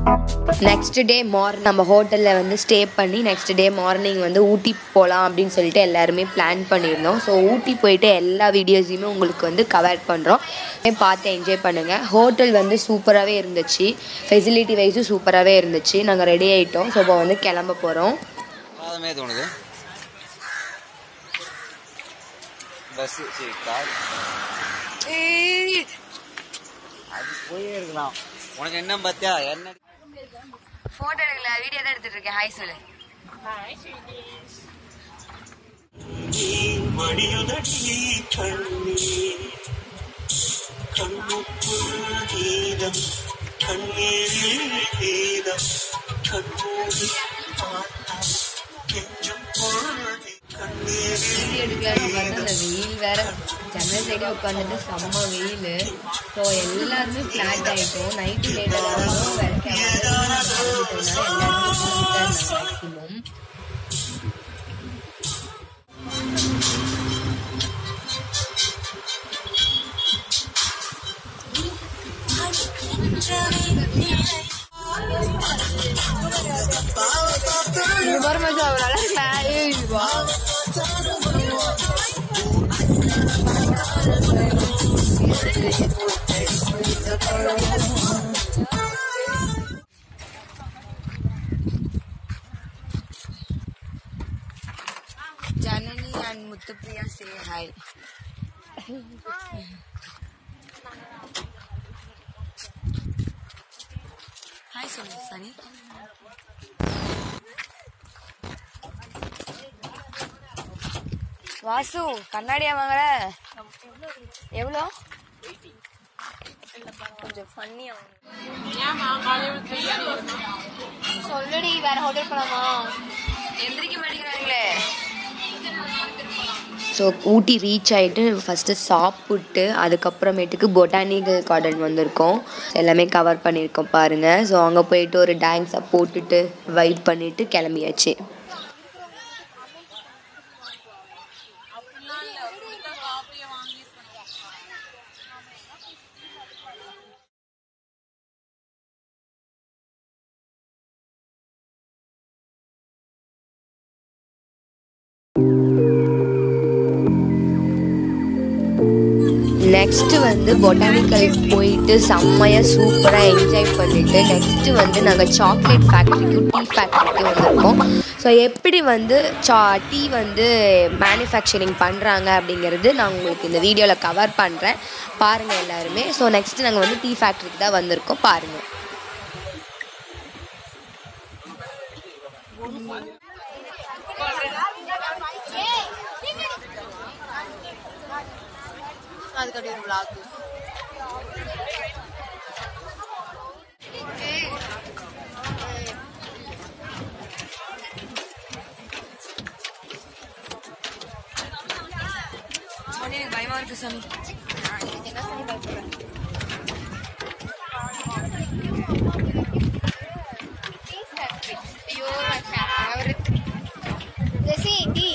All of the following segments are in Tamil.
நெக்ஸ்ட் டே மார்னிங் நம்ம ஹோட்டலில் வந்து ஸ்டே பண்ணி நெக்ஸ்ட் டே மார்னிங் வந்து ஊட்டி போகலாம் அப்படின்னு சொல்லிட்டு எல்லாருமே பிளான் பண்ணியிருந்தோம் ஸோ ஊட்டி போயிட்டு எல்லா வீடியோஸையுமே உங்களுக்கு வந்து கவர் பண்ணுறோம் பார்த்து என்ஜாய் பண்ணுங்கள் ஹோட்டல் வந்து சூப்பராகவே இருந்துச்சு ஃபெசிலிட்டி வைஸும் சூப்பராகவே இருந்துச்சு நாங்கள் ரெடி ஆகிட்டோம் ஸோ இப்போ வந்து கிளம்ப போகிறோம் பாதமே தோணுது பஸ் சரி கார் அது போயே இருக்கலாம் உனக்கு என்ன பார்த்தியா என்ன ஃபோட்டோ எடுக்கல வீடியோ தான் எடுத்துகிட்டு இருக்கேன் ஹாய் சொல்லு மடியுதடி கண்ணீர் கண்ணுக்குள் கீதம் கண்ணீரில் கீதம் கண்ணூரி பார்த்தால் கெஞ்சும் பொழுது கண்ணீரில் வீடியோ எடுக்கலான்னு பார்த்தா அந்த வெயில் வேற ஜன்னல் சைடு உட்காந்துட்டு செம்ம வெயில் ஸோ எல்லாருமே ஃப்ளாட் ஆகிட்டோம் நைட்டு லேட்டாக தான் வேற கேமரா எல்லாருமே மேக்ஸிமம் இது பாரு மச்சான் நல்லா இருக்கல ஏய் வா Janani and Muthupriya say hi hi சொல்லு சனி வாசு கண்ணாடியா வாங்கல எவ்வளோ கொஞ்சம் ஃபன்னியா சொல்லுடி வேற ஹோட்டல் போலாமா எந்திரிக்க மாட்டேங்கிறாங்களே ஸோ ஊட்டி ரீச் ஆகிட்டு ஃபஸ்ட்டு சாப்பிட்டு அதுக்கப்புறமேட்டுக்கு பொட்டானிக்கல் கார்டன் வந்திருக்கோம் எல்லாமே கவர் பண்ணியிருக்கோம் பாருங்கள் ஸோ அங்கே போயிட்டு ஒரு டான்ஸை போட்டுட்டு வைப் பண்ணிவிட்டு கிளம்பியாச்சு நெக்ஸ்ட்டு வந்து பொட்டானிக்கல் போயிட்டு செம்மையாக சூப்பராக என்ஜாய் பண்ணிட்டு நெக்ஸ்ட்டு வந்து நாங்கள் சாக்லேட் ஃபேக்ட்ரிக்கும் டீ ஃபேக்ட்ரிக்கும் வந்திருக்கோம் ஸோ எப்படி வந்து சா டீ வந்து மேனுஃபேக்சரிங் பண்ணுறாங்க அப்படிங்கிறது நான் உங்களுக்கு இந்த வீடியோவில் கவர் பண்ணுறேன் பாருங்கள் எல்லாருமே ஸோ நெக்ஸ்ட்டு நாங்கள் வந்து டீ ஃபேக்ட்ரிக்கு தான் வந்திருக்கோம் பாருங்கள் அதுக்கடி ஒரு vlog பயமாக இருக்குது சாமி என்ன சொல்லி பயப்படுறேன் ஐயோ அவரு ஜெசி டீ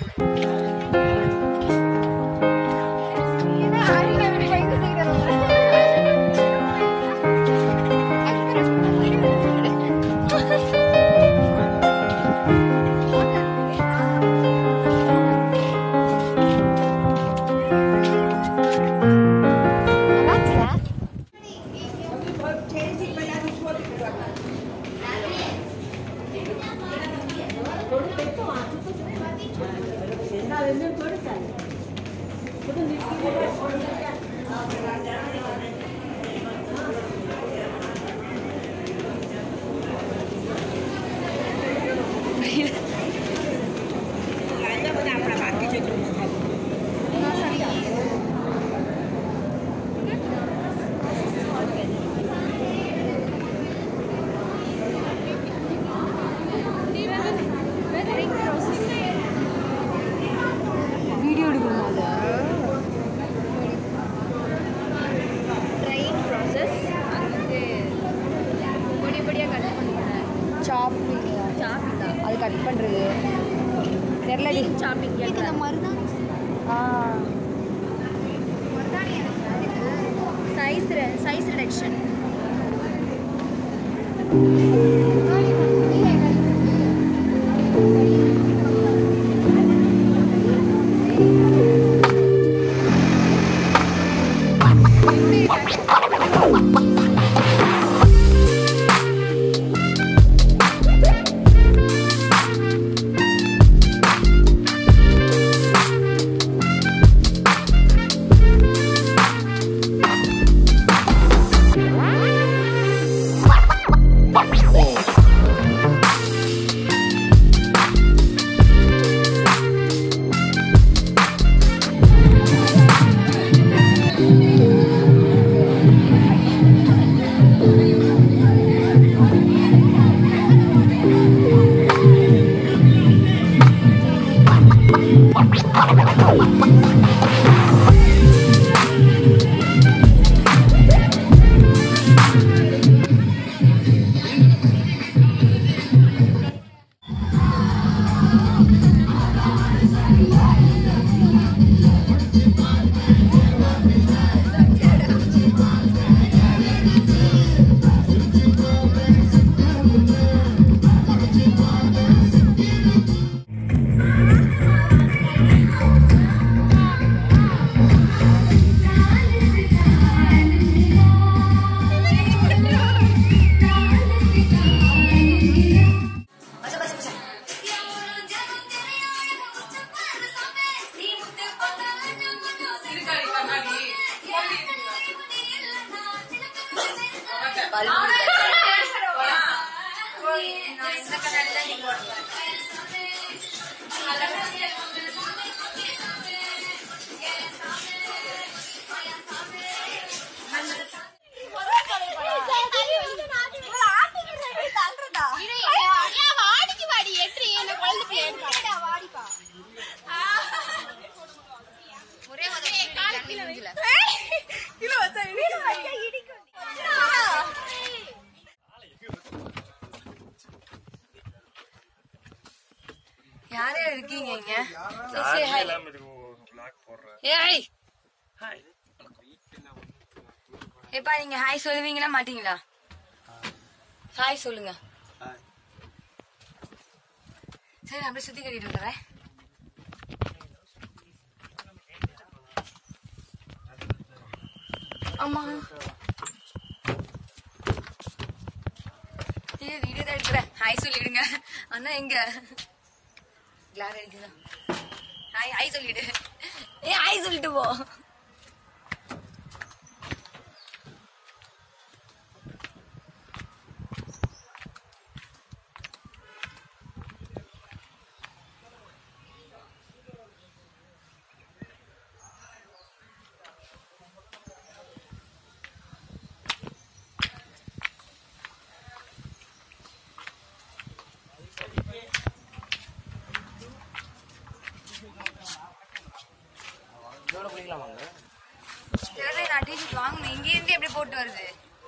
ட்ரைன் ப்ராசஸ் அது வந்து பொடி பொடியாக கட் பண்ணுவேன் சாப்பிங் சாப்பிங் தான் அது கட் பண்ணுறது தெரிலடி சாப்பிங் இதில் மருதாணி சைஸ் சைஸ் ரிடக்ஷன் யாரே இருக்கீங்க இங்க Say hi. ஏய் ஏப்பா நீங்க ஹாய் சொல்லுவீங்களா மாட்டீங்களா ஹாய் சொல்லுங்க சரி அப்படியே சுத்தி கட்டிட்டு வந்துடுறேன் ஆமா இது வீடியோ தான் எடுக்கிறேன் ஹாய் சொல்லிடுங்க அண்ணா எங்க கிளார் அடிக்குதா ஹாய் ஹாய் சொல்லிடு ஏ ஹாய் சொல்லிட்டு போ இதோட குளிக்கலாமாங்க தெரியல நான் டிஷர்ட் வாங்கணும் இங்கே இருந்து எப்படி போட்டு வருது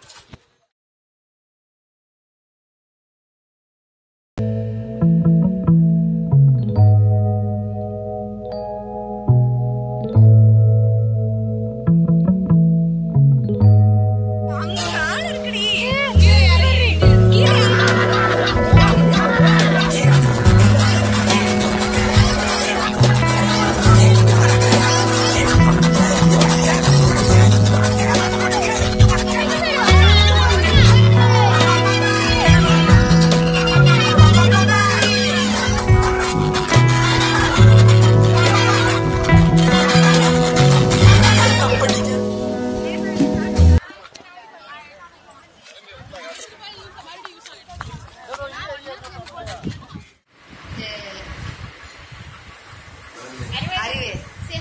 அறிவு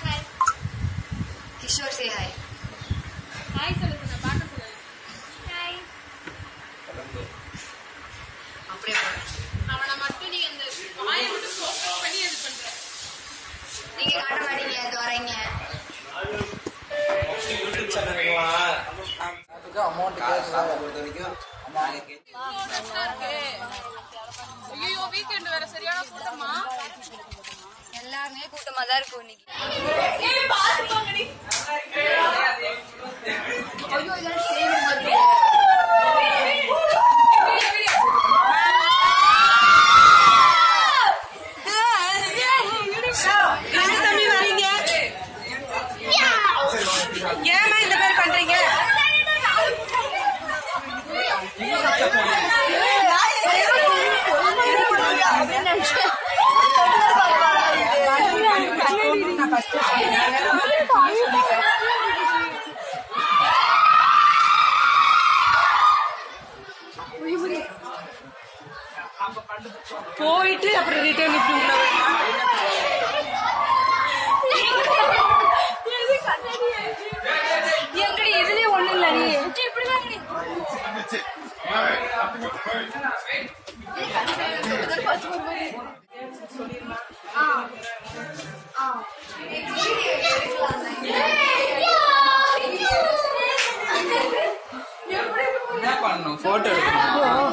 கிஷோர் சே ஹாய் அப்படியே போறேன். நீங்க காட்ட மாட்டீங்க அது வரீங்க அமௌண்ட் பொறுத்த வரைக்கும் ஐயோ வீக்கெண்ட் வேற சரியான கூட்டமா எல்லாருமே கூட்டமா தான் இருக்கும் இன்னைக்கு ஐயோ இதெல்லாம் shame மாதிரி. போயிட்டு அப்புறம் ரிட்டர்ன் இப்படி உள்ள எங்கடி இதுலயே ஒண்ணு இல்ல நீ இப்படிதான் நீ என்ன பண்ணணும் போட்டோ எடுக்கணும்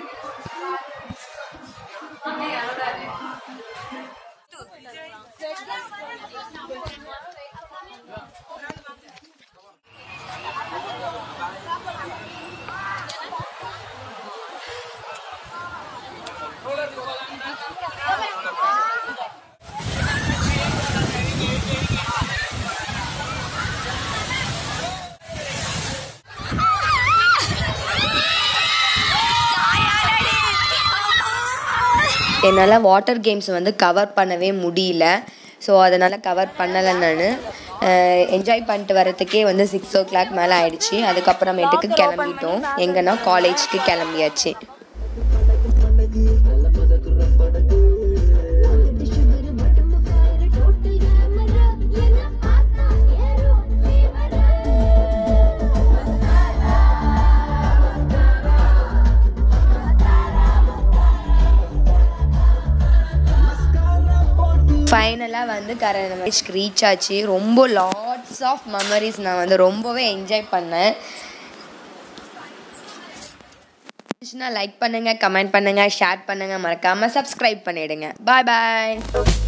என்னால் வாட்டர் கேம்ஸ் வந்து கவர் பண்ணவே முடியல ஸோ அதனால் கவர் பண்ணலை நான் என்ஜாய் பண்ணிட்டு வரதுக்கே வந்து சிக்ஸ் ஓ கிளாக் மேலே ஆயிடுச்சு அதுக்கப்புறமேட்டுக்கு கிளம்பிட்டோம் எங்கன்னா காலேஜ்க்கு கிளம்பியாச்சு ஃபைனலாக வந்து கரண்ட்க்கு ரீச் ஆச்சு ரொம்ப லாட்ஸ் ஆஃப் மெமரிஸ் நான் வந்து ரொம்பவே என்ஜாய் பண்ணேன் லைக் பண்ணுங்கள் கமெண்ட் பண்ணுங்கள் ஷேர் பண்ணுங்கள் மறக்காமல் சப்ஸ்கிரைப் பண்ணிவிடுங்க பாய் பாய்